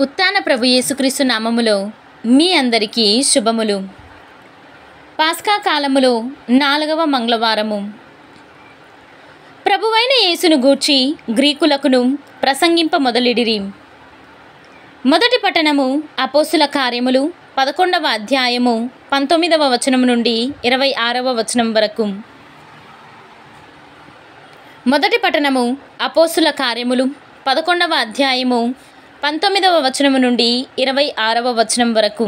ఉత్తాన ప్రభు యేసుక్రీస్తు నామములో మీ అందరికీ శుభములు పాస్కా కాలములో నాలుగవ మంగళవారము ప్రభువైన యేసును గూర్చి గ్రీకులకును ప్రసంగింప మొదలిడిరి మొదటి పట్టణము అపోసుల కార్యములు పదకొండవ అధ్యాయము పంతొమ్మిదవ వచనం నుండి ఇరవై ఆరవ వచనం వరకు మొదటి పట్టణము అపోస్తుల కార్యములు పదకొండవ అధ్యాయము పంతొమ్మిదవ వచనము నుండి ఇరవై ఆరవ వచనం వరకు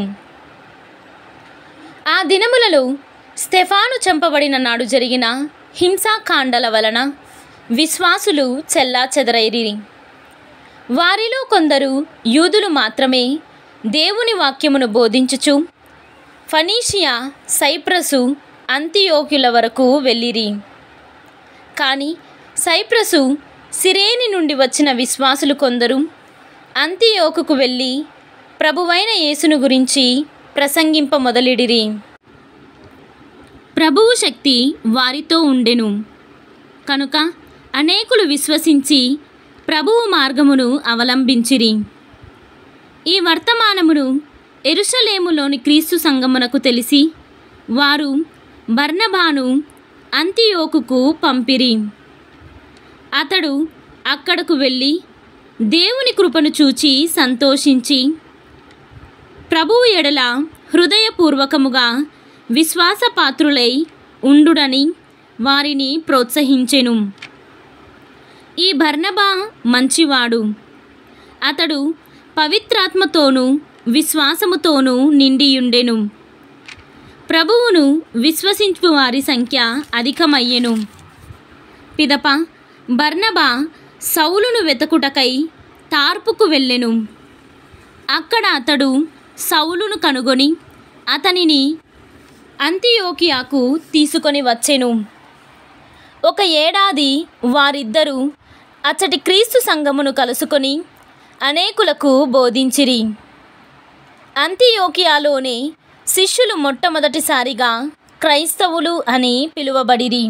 ఆ దినములలో స్టెఫాను చంపబడిన నాడు జరిగిన హింసాకాండల వలన విశ్వాసులు చెల్లా చెదరైరి వారిలో కొందరు యూదులు మాత్రమే దేవుని వాక్యమును బోధించుచు ఫనీషియా సైప్రసు అంతియోక్యుల వరకు వెళ్ళిరి కానీ సైప్రసు సిరేని నుండి వచ్చిన విశ్వాసులు కొందరు అంతియోకుకు వెళ్ళి ప్రభువైన యేసును గురించి ప్రసంగింప మొదలిడిరి ప్రభువు శక్తి వారితో ఉండెను కనుక అనేకులు విశ్వసించి ప్రభువు మార్గమును అవలంబించిరి ఈ వర్తమానమును ఎరుషలేములోని క్రీస్తు సంగమునకు తెలిసి వారు బర్నబాను అంతియోకుకు పంపిరి అతడు అక్కడకు వెళ్ళి దేవుని కృపను చూచి సంతోషించి ప్రభువు ఎడల హృదయపూర్వకముగా విశ్వాసపాత్రులై ఉండుడని వారిని ప్రోత్సహించెను ఈ బర్నబా మంచివాడు అతడు పవిత్రాత్మతోనూ విశ్వాసముతోనూ నిండియుండెను ప్రభువును విశ్వసించు వారి సంఖ్య అధికమయ్యెను పిదప బర్నబా సౌలును వెతకుటకై తార్పుకు వెళ్ళెను అక్కడ అతడు సౌలును కనుగొని అతనిని అంతియోకియాకు తీసుకొని వచ్చెను ఒక ఏడాది వారిద్దరూ అచ్చటి క్రీస్తు సంఘమును కలుసుకొని అనేకులకు బోధించిరి అంతియోకియాలోనే శిష్యులు మొట్టమొదటిసారిగా క్రైస్తవులు అని పిలువబడిరి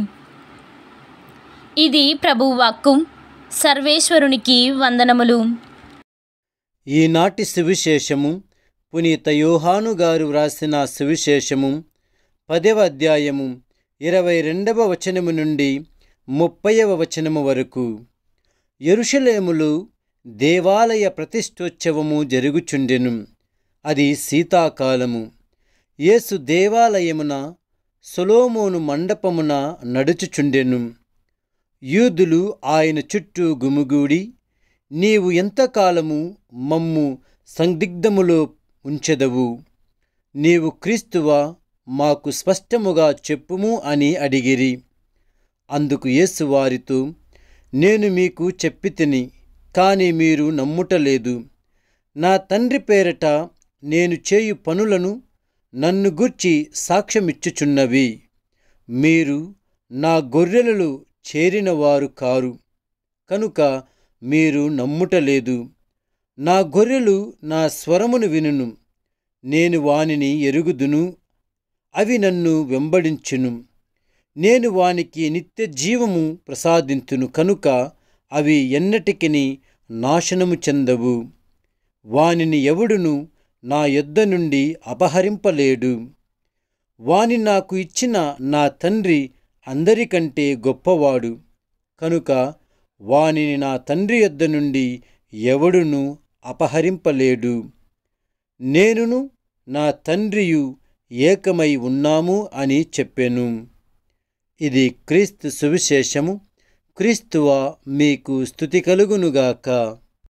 ఇది ప్రభువాక్కు సర్వేశ్వరునికి వందనములు ఈనాటి సువిశేషము పునీత యోహాను గారు వ్రాసిన సువిశేషము పదవ అధ్యాయము ఇరవై రెండవ వచనము నుండి ముప్పైవ వచనము వరకు ఎరుషలేములు దేవాలయ ప్రతిష్టోత్సవము జరుగుచుండెను అది శీతాకాలము యేసు దేవాలయమున సొలోమోను మండపమున నడుచుచుండెను యూదులు ఆయన చుట్టూ గుమిగూడి నీవు ఎంతకాలము మమ్ము సందిగ్ధములో ఉంచెదవు నీవు క్రీస్తువా మాకు స్పష్టముగా చెప్పుము అని అడిగిరి అందుకు యేసు వారితో నేను మీకు చెప్పితిని కానీ మీరు నమ్ముటలేదు నా తండ్రి పేరట నేను చేయు పనులను నన్ను గూర్చి సాక్ష్యమిచ్చుచున్నవి మీరు నా గొర్రెలలో చేరినవారు కారు కనుక మీరు నమ్ముటలేదు నా గొర్రెలు నా స్వరమును వినును నేను వానిని ఎరుగుదును అవి నన్ను వెంబడించును నేను వానికి నిత్య జీవము ప్రసాదింతును కనుక అవి ఎన్నటికిని నాశనము చెందవు వానిని ఎవడును నా యొద్ద నుండి అపహరింపలేడు వాని నాకు ఇచ్చిన నా తండ్రి అందరికంటే గొప్పవాడు కనుక వానిని నా తండ్రి యొద్ద నుండి ఎవడును అపహరింపలేడు నేనును నా తండ్రియు ఏకమై ఉన్నాము అని చెప్పెను ఇది క్రీస్తు సువిశేషము క్రీస్తువ మీకు స్థుతి కలుగునుగాక